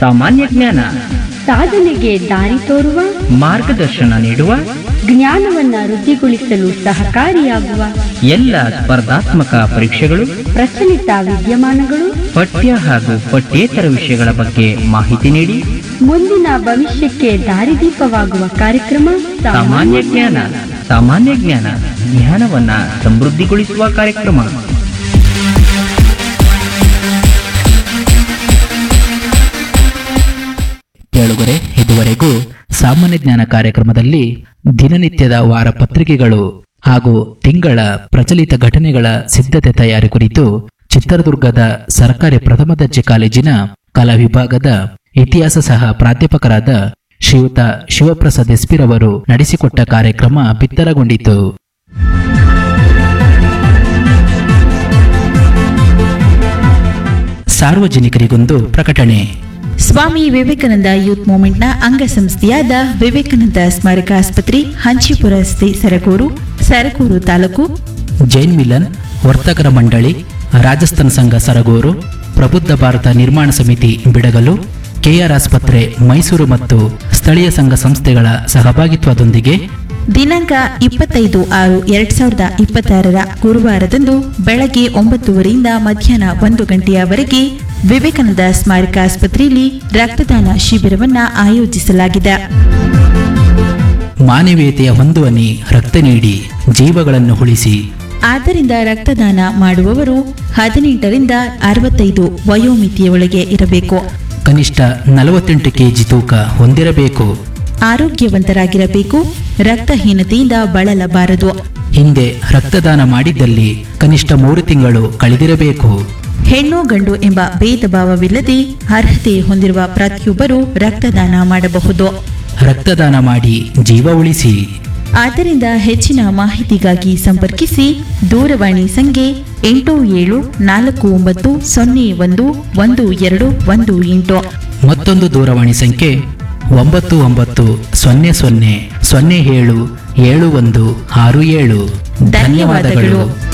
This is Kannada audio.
ಸಾಮಾನ್ಯ ಜ್ಞಾನ ಸಾಧನೆಗೆ ದಾರಿ ತೋರುವ ಮಾರ್ಗದರ್ಶನ ನೀಡುವ ಜ್ಞಾನವನ್ನ ವೃದ್ಧಿಗೊಳಿಸಲು ಸಹಕಾರಿಯಾಗುವ ಎಲ್ಲ ಸ್ಪರ್ಧಾತ್ಮಕ ಪರೀಕ್ಷೆಗಳು ಪ್ರಚಲಿತ ವಿದ್ಯಮಾನಗಳು ಪಠ್ಯ ಹಾಗೂ ಪಠ್ಯೇತರ ವಿಷಯಗಳ ಬಗ್ಗೆ ಮಾಹಿತಿ ನೀಡಿ ಮುಂದಿನ ಭವಿಷ್ಯಕ್ಕೆ ದಾರಿದೀಪವಾಗುವ ಕಾರ್ಯಕ್ರಮ ಸಾಮಾನ್ಯ ಜ್ಞಾನ ಸಾಮಾನ್ಯ ಜ್ಞಾನ ಜ್ಞಾನವನ್ನ ಸಮೃದ್ಧಿಗೊಳಿಸುವ ಕಾರ್ಯಕ್ರಮ ಕೇಳುಗರೆ ಇದುವರೆಗೂ ಸಾಮಾನ್ಯ ಜ್ಞಾನ ಕಾರ್ಯಕ್ರಮದಲ್ಲಿ ದಿನನಿತ್ಯದ ವಾರ ಪತ್ರಿಕೆಗಳು ಹಾಗೂ ತಿಂಗಳ ಪ್ರಚಲಿತ ಘಟನೆಗಳ ಸಿದ್ಧತೆ ತಯಾರಿ ಕುರಿತು ಚಿತ್ರದುರ್ಗದ ಸರ್ಕಾರಿ ಪ್ರಥಮ ದರ್ಜೆ ಕಾಲೇಜಿನ ಕಲಾ ವಿಭಾಗದ ಇತಿಹಾಸ ಸಹ ಪ್ರಾಧ್ಯಾಪಕರಾದ ಶ್ರೀಯುತ ಶಿವಪ್ರಸಾದ್ ಎಸ್ಪಿರವರು ನಡೆಸಿಕೊಟ್ಟ ಕಾರ್ಯಕ್ರಮ ಬಿತ್ತರಗೊಂಡಿತು ಸಾರ್ವಜನಿಕರಿಗೊಂದು ಪ್ರಕಟಣೆ ಸ್ವಾಮಿ ವಿವೇಕಾನಂದ ಯೂತ್ ಮೂವ್ಮೆಂಟ್ನ ಅಂಗಸಂಸ್ಥೆಯಾದ ವಿವೇಕಾನಂದ ಸ್ಮಾರಕ ಆಸ್ಪತ್ರೆ ಹಂಚಿಪುರ ರಸ್ತೆ ಸರಗೂರು ಸರಗೂರು ತಾಲೂಕು ಜೈನ್ ಮಿಲನ್ ವರ್ತಕರ ಮಂಡಳಿ ರಾಜಸ್ಥಾನ ಸಂಘ ಸರಗೂರು ಪ್ರಬುದ್ಧ ಭಾರತ ನಿರ್ಮಾಣ ಸಮಿತಿ ಬಿಡಗಲು ಕೆಆರ್ ಆಸ್ಪತ್ರೆ ಮೈಸೂರು ಮತ್ತು ಸ್ಥಳೀಯ ಸಂಘ ಸಂಸ್ಥೆಗಳ ಸಹಭಾಗಿತ್ವದೊಂದಿಗೆ ದಿನಾಂಕ ಇಪ್ಪತ್ತೈದು ಆರು ಎರಡ್ ಸಾವಿರದ ಇಪ್ಪತ್ತಾರರ ಗುರುವಾರದಂದು ಬೆಳಗ್ಗೆ ಒಂಬತ್ತುವರೆಯಿಂದ ಮಧ್ಯಾಹ್ನ ಒಂದು ಗಂಟೆಯವರೆಗೆ ವಿವೇಕಾನಂದ ಸ್ಮಾರಕ ಆಸ್ಪತ್ರೆಯಲ್ಲಿ ರಕ್ತದಾನ ಶಿಬಿರವನ್ನ ಆಯೋಜಿಸಲಾಗಿದೆ ಮಾನವೀಯತೆಯ ಹೊಂದುವನಿ ರಕ್ತ ನೀಡಿ ಜೀವಗಳನ್ನು ಉಳಿಸಿ ಆದ್ದರಿಂದ ರಕ್ತದಾನ ಮಾಡುವವರು ಹದಿನೆಂಟರಿಂದ ಅರವತ್ತೈದು ವಯೋಮಿತಿಯೊಳಗೆ ಇರಬೇಕು ಕನಿಷ್ಠ ನಲವತ್ತೆಂಟು ಕೆಜಿ ತೂಕ ಹೊಂದಿರಬೇಕು ಆರೋಗ್ಯವಂತರಾಗಿರಬೇಕು ರಕ್ತಹೀನತೆಯಿಂದ ಬಳಲಬಾರದು ಹಿಂದೆ ರಕ್ತದಾನ ಮಾಡಿದ್ದಲ್ಲಿ ಕನಿಷ್ಠ ಮೂರು ತಿಂಗಳು ಕಳೆದಿರಬೇಕು ಹೆಣ್ಣು ಗಂಡು ಎಂಬ ಭೇದ ಭಾವವಿಲ್ಲದೆ ಅರ್ಹತೆ ಹೊಂದಿರುವ ಪ್ರತಿಯೊಬ್ಬರು ರಕ್ತದಾನ ಮಾಡಬಹುದು ರಕ್ತದಾನ ಮಾಡಿ ಜೀವ ಉಳಿಸಿ ಆದ್ದರಿಂದ ಹೆಚ್ಚಿನ ಮಾಹಿತಿಗಾಗಿ ಸಂಪರ್ಕಿಸಿ ದೂರವಾಣಿ ಸಂಖ್ಯೆ ಎಂಟು ಏಳು ನಾಲ್ಕು ಒಂಬತ್ತು ಸೊನ್ನೆ ಒಂದು ಒಂದು ಎರಡು ಒಂದು ಎಂಟು ಮತ್ತೊಂದು ದೂರವಾಣಿ ಸಂಖ್ಯೆ ಒಂಬತ್ತು ಒಂಬತ್ತು ಸೊನ್ನೆ ಸೊನ್ನೆ ಸೊನ್ನೆ ಏಳು ಏಳು ಒಂದು ಆರು ಏಳು ಧನ್ಯವಾದಗಳು.